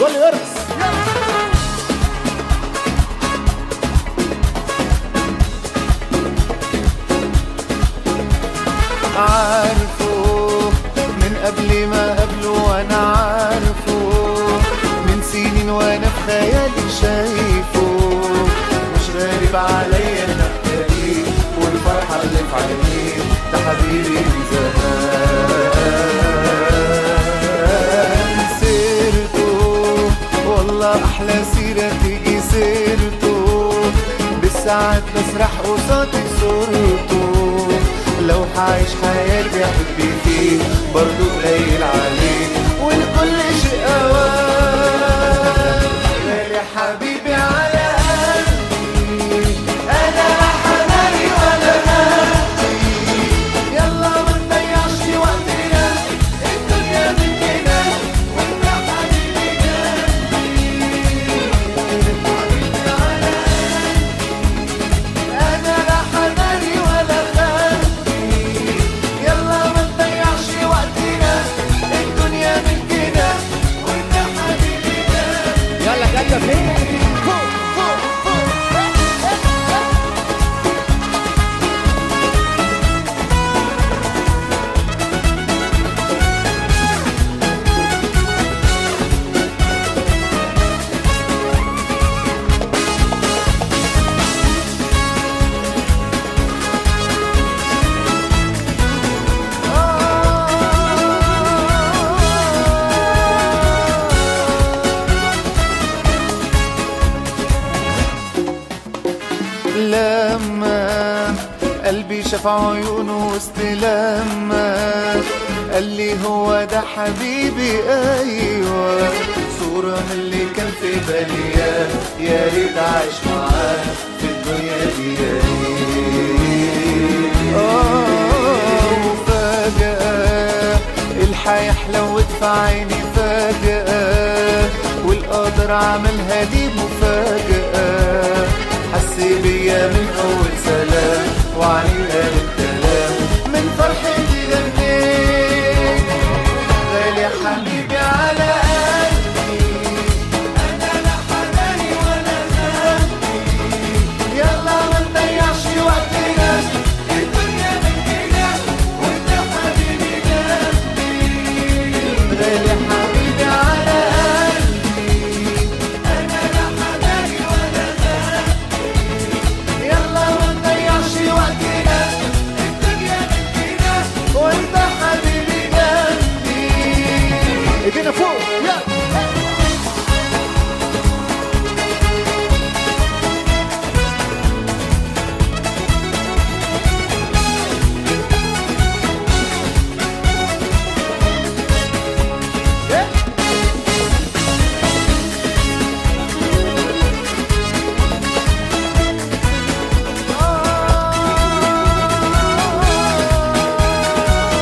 كل يرقص عارفه من قبل ما قبله وانا عارفه من سنين وانا في خيالي شايفه مش غريب عليا انك تلاقيه والفرحة اللي في عينيه ده حبيبي من زمان سيرته والله احلى سيرة تيجي سيرته بالساعات بسرح قصادي صورته لو حعيش حياتي احب فيه برضو قليل عليه ولكل شيء اوان غالي حبيبي على قلبي انا لا حناني ولا قلبي يلا ما نضيعش وقتنا الدنيا مننا وانت حبيبي جنبي حبيبي على انا لا حناني ولا خالي يلا ما نضيعش وقتنا الدنيا ملكنا وانت حبيبي جنبي يلا جايه فين فوق فوق فوق لما قلبي شاف عيونه وسط لما قال لي هو ده حبيبي ايوه صورة من اللي كان في بالي يا- يا ريت عايش معاه في الدنيا دي يا ريت آه، وفجأة الحياة حلوت في عيني فجأة والقدر عملها دي مفاجأة حس بيا من أول سلام وعليها الكلام من فرحتي غنيت غالي حبيبي على قلبي أنا لا حناني ولا ذنبي يلا ما نضيعش وقتنا الدنيا مننا وانت حبيبي جنبي غالي حبيبي على قلبي انا لا حناني ولا ذنبي يلا ما نضيعش وقتنا الدنيا مننا وانت حبيبي جنبي ايدينا فوق يلا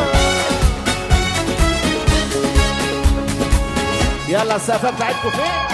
يلا السقفه بتاعتكم فين